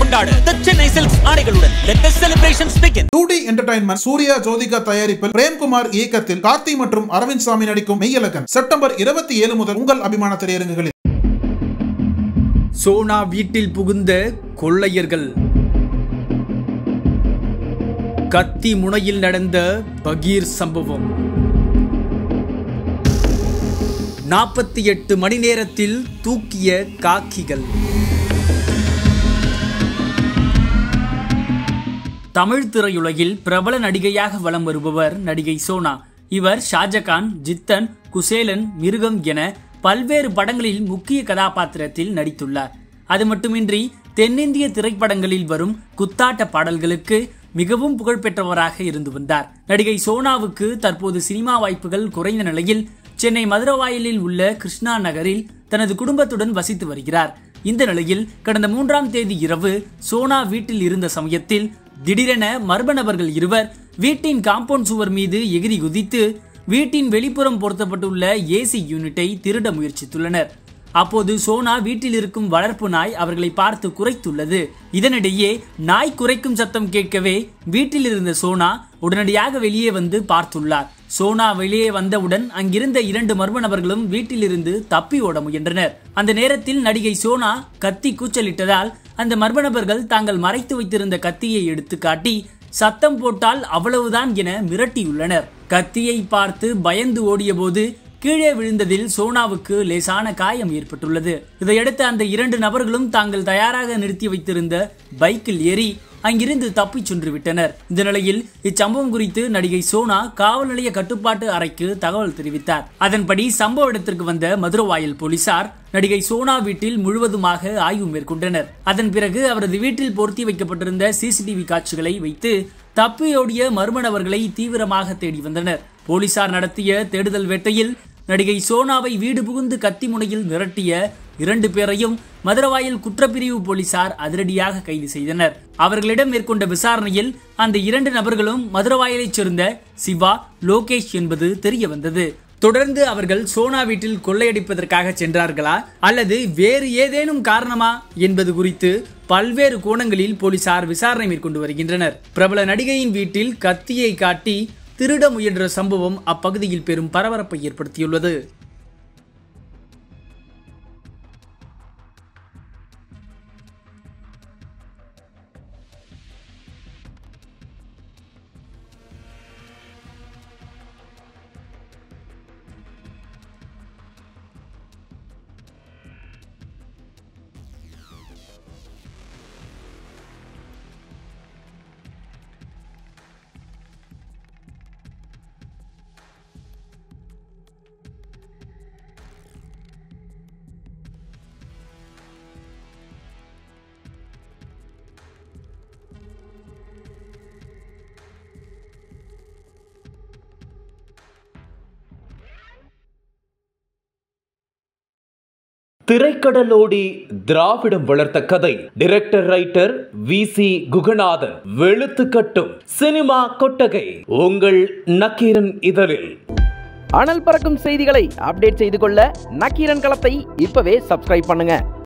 கொண்டாட The Chennai silks ஆடைகளுடன் let the celebrations begin two D entertainment Suriya Jyothika தயாரிப்பில் பிரேம்குமார் இயக்கத்தில் கார்த்தி மற்றும் அரவிந்த் சாமி நடிக்கும் மெய்யலகன் செப்டம்பர் இருபத்தி ஏழு முதல் உங்கள் அபிமான திரையரங்குகளில் சோனா வீட்டில் புகுந்த கொள்ளையர்கள் கத்தி முனையில் நடந்த பகீர் சம்பவம் நாற்பத்தி எட்டு மணி நேரத்தில் தூக்கிய காக்கிகள் தமிழ் திரையுலகில் பிரபல நடிகையாக வலம் வருபவர் நடிகை சோனா இவர் ஷாஜகான் ஜித்தன் குசேலன் மிருகம் என பல்வேறு படங்களில் முக்கிய கதாபாத்திரத்தில் நடித்துள்ளார் அது மட்டுமின்றி தென்னிந்திய திரைப்படங்களில் வரும் குத்தாட்ட பாடல்களுக்கு மிகவும் புகழ்பெற்றவராக இருந்து வந்தார் நடிகை சோனாவுக்கு தற்போது சினிமா வாய்ப்புகள் குறைந்த நிலையில் சென்னை மதுரவாயலில் உள்ள கிருஷ்ணா நகரில் தனது குடும்பத்துடன் வசித்து வருகிறார் இந்த நிலையில் கடந்த மூன்றாம் தேதி இரவு சோனா வீட்டில் இருந்த சமயத்தில் திடீரென மர்ம நபர்கள் இருவர் வீட்டின் காம்பவுண்ட் சுவர் மீது எகிரி குதித்து வீட்டின் வெளிப்புறம் பொருத்தப்பட்டுள்ள ஏசி யூனிட்டை திருட முயற்சித்துள்ளனர் அப்போது சோனா வீட்டில் இருக்கும் வளர்ப்பு நாய் அவர்களை பார்த்து குறைத்துள்ளது இதனிடையே நாய் குறைக்கும் சத்தம் கேட்கவே வீட்டில் இருந்த சோனா உடனடியாக வெளியே வந்து பார்த்துள்ளார் சோனா வெளியே வந்தவுடன் அங்கிருந்த இரண்டு மர்ம நபர்களும் வீட்டிலிருந்து தப்பி ஓட முயன்றனர் அந்த நேரத்தில் நடிகை சோனா கத்தி கூச்சலிட்டதால் அந்த மர்ம நபர்கள் தாங்கள் மறைத்து வைத்திருந்த கத்தியை எடுத்து காட்டி சத்தம் போட்டால் அவ்வளவுதான் என மிரட்டியுள்ளனர் கத்தியை பார்த்து பயந்து ஓடியபோது கீழே விழுந்ததில் சோனாவுக்கு லேசான காயம் ஏற்பட்டுள்ளது இதையடுத்து அந்த இரண்டு நபர்களும் தாங்கள் தயாராக நிறுத்தி வைத்திருந்த பைக்கில் ஏறி அங்கிருந்து தப்பிச் சென்று விட்டனர் இந்த நிலையில் இச்சம்பவம் குறித்து நடிகை சோனா காவல் நிலைய கட்டுப்பாட்டு அறைக்கு தகவல் தெரிவித்தார் அதன்படி சம்பவ இடத்திற்கு வந்த மதுரவாயல் போலீசார் நடிகை சோனா வீட்டில் முழுவதுமாக ஆய்வு மேற்கொண்டனர் அதன் பிறகு அவரது வீட்டில் பொருத்தி வைக்கப்பட்டிருந்த சிசிடிவி காட்சிகளை வைத்து தப்பியோடிய மர்ம நபர்களை தீவிரமாக தேடி வந்தனர் போலீசார் நடத்திய தேடுதல் வேட்டையில் நடிகை சோனாவை வீடு புகுந்து கத்தி முனையில் மிரட்டிய இரண்டு பேரையும் மதுரவாயல் குற்றப்பிரிவு போலீசார் அதிரடியாக கைது செய்தனர் அவர்களிடம் மேற்கொண்ட விசாரணையில் அந்த இரண்டு நபர்களும் மதுரவாயலைச் சேர்ந்த சிவா லோகேஷ் என்பது தெரிய வந்தது தொடர்ந்து அவர்கள் சோனா வீட்டில் கொள்ளையடிப்பதற்காக சென்றார்களா அல்லது வேறு ஏதேனும் காரணமா என்பது குறித்து பல்வேறு கோணங்களில் போலீசார் விசாரணை மேற்கொண்டு வருகின்றனர் பிரபல நடிகையின் வீட்டில் கத்தியை காட்டி திருட முயன்ற சம்பவம் அப்பகுதியில் பெரும் பரபரப்பை ஏற்படுத்தியுள்ளது திரைக்கடலோடி திராவிடம் வளர்த்த கதை director writer V C Guhanathan வெளுத்துக்கட்டும் சினிமா கொட்டகை உங்கள் நக்கீரன் இதழில் அனல் பறக்கும் செய்திகளை அப்டேட் செய்து கொள்ள நக்கீரன் களத்தை இப்பவே சப்ஸ்கிரைப் பண்ணுங்க